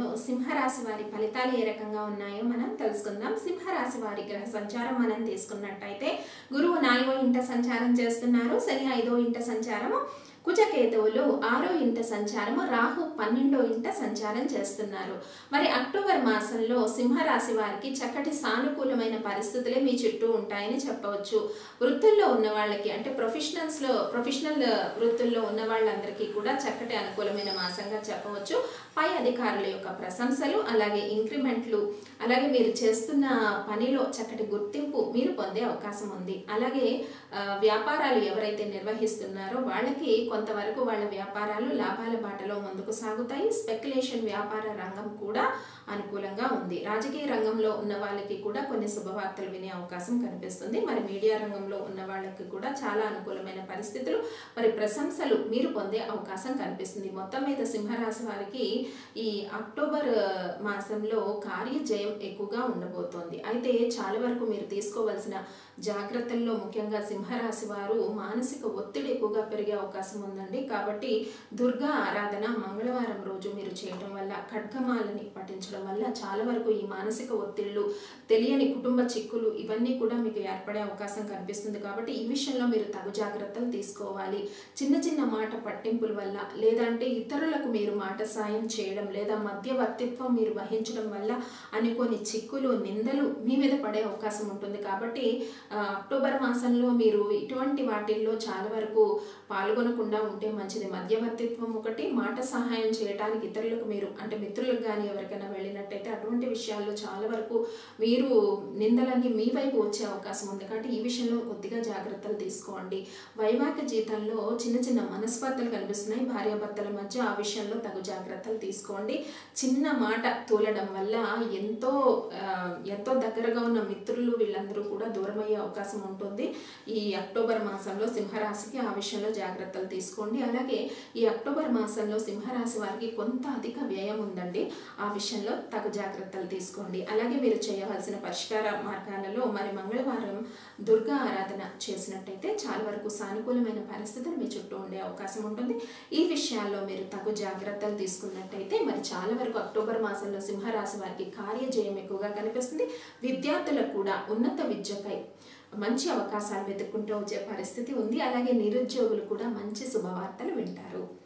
మాసంలో సింహరాశి వారి ఫలితాలు ఏ రకంగా ఉన్నాయో మనం తెలుసుకుందాం సింహరాశి వారి గ్రహ సంచారం మనం తీసుకున్నట్టయితే గురువు నాలుగో ఇంట సంచారం చేస్తున్నారు శని ఐదో ఇంట సంచారము కుజకేతువులు ఆరో ఇంట సంచారము రాహు పన్నెండో ఇంట సంచారం చేస్తున్నారు మరి అక్టోబర్ మాసంలో సింహరాశి వారికి చక్కటి సానుకూలమైన పరిస్థితులే మీ చుట్టూ ఉంటాయని చెప్పవచ్చు వృత్తుల్లో ఉన్న వాళ్ళకి అంటే ప్రొఫెషనల్స్లో ప్రొఫెషనల్ వృత్తుల్లో ఉన్న వాళ్ళందరికీ కూడా చక్కటి అనుకూలమైన మాసంగా చెప్పవచ్చు పై అధికారుల యొక్క ప్రశంసలు అలాగే ఇంక్రిమెంట్లు అలాగే మీరు చేస్తున్న పనిలో చక్కటి గుర్తింపు మీరు పొందే అవకాశం ఉంది అలాగే ఆ, వ్యాపారాలు ఎవరైతే నిర్వహిస్తున్నారో వాళ్ళకి కొంతవరకు వాళ్ళ వ్యాపారాలు లాభాల బాటలో ముందుకు సాగుతాయి స్పెక్యులేషన్ వ్యాపార రంగం కూడా అనుకూలంగా ఉంది రాజకీయ రంగంలో ఉన్న వాళ్ళకి కూడా కొన్ని శుభవార్తలు వినే అవకాశం కనిపిస్తుంది మరి మీడియా రంగంలో ఉన్న వాళ్ళకి కూడా చాలా అనుకూలమైన పరిస్థితులు మరి ప్రశంసలు మీరు పొందే అవకాశం కనిపిస్తుంది మొత్తం మీద సింహరాశి వారికి ఈ అక్టోబర్ మాసంలో కార్యజయం ఎక్కువగా ఉండబోతోంది అయితే చాలా వరకు మీరు తీసుకోవాల్సిన జాగ్రత్తల్లో ముఖ్యంగా సింహరాశి వారు మానసిక ఒత్తిడి ఎక్కువగా పెరిగే అవకాశం ఉందండి కాబట్టి దుర్గా ఆరాధన మంగళవారం రోజు మీరు చేయటం వల్ల ఖడ్గమాలని పఠించడం వల్ల చాలా వరకు ఈ మానసిక ఒత్తిళ్ళు తెలియని కుటుంబ చిక్కులు ఇవన్నీ కూడా మీకు ఏర్పడే అవకాశం కనిపిస్తుంది కాబట్టి ఈ విషయంలో మీరు తగు జాగ్రత్తలు తీసుకోవాలి చిన్న చిన్న మాట పట్టింపుల వల్ల లేదంటే ఇతరులకు మీరు మాట సాయం చేయడం లేదా మధ్యవర్తిత్వం మీరు వహించడం వల్ల అనుకోని చిక్కులు నిందలు మీ మీద పడే అవకాశం ఉంటుంది కాబట్టి ఆ, అక్టోబర్ మాసంలో మీరు ఇటువంటి వాటిల్లో చాలా వరకు పాల్గొనకుండా ఉంటే మంచిది మధ్యవర్తిత్వం ఒకటి మాట సహాయం చేయడానికి ఇతరులకు మీరు అంటే మిత్రులకు కానీ ఎవరికైనా వెళ్ళినట్టయితే అటువంటి విషయాల్లో చాలా వరకు మీరు నిందలన్నీ మీ వైపు వచ్చే అవకాశం ఉంది కాబట్టి ఈ విషయంలో కొద్దిగా జాగ్రత్తలు తీసుకోండి వైవాహిక జీవితంలో చిన్న చిన్న మనస్పర్ధలు కనిపిస్తున్నాయి భార్యాభర్తల మధ్య ఆ విషయంలో తగు జాగ్రత్తలు తీసుకోండి చిన్న మాట తూలడం వల్ల ఎంతో ఆ, ఎంతో దగ్గరగా ఉన్న మిత్రులు వీళ్ళందరూ కూడా దూరమయ్యే అవకాశం ఉంటుంది ఈ అక్టోబర్ మాసంలో సింహరాశికి ఆ విషయంలో జాగ్రత్తలు తీసుకోండి అలాగే ఈ అక్టోబర్ మాసంలో సింహరాశి వారికి కొంత అధిక వ్యయం ఉందండి ఆ విషయంలో తగు జాగ్రత్తలు తీసుకోండి అలాగే మీరు చేయవలసిన పరిష్కార మార్గాలలో మరి మంగళవారం దుర్గా ఆరాధన చేసినట్టయితే చాలా వరకు సానుకూలమైన పరిస్థితులు మీ చుట్టూ ఉండే అవకాశం ఉంటుంది ఈ విషయాల్లో మీరు తగు జాగ్రత్తలు తీసుకున్నట్టయితే మరి చాలా వరకు అక్టోబర్ మాసంలో సింహరాశి వారికి కార్యజయం ఎక్కువగా కనిపిస్తుంది విద్యార్థులకు కూడా ఉన్నత విద్యకై మంచి అవకాశాలు వెతుక్కుంటూ వచ్చే పరిస్థితి ఉంది అలాగే నిరుద్యోగులు కూడా మంచి శుభవార్తలు వింటారు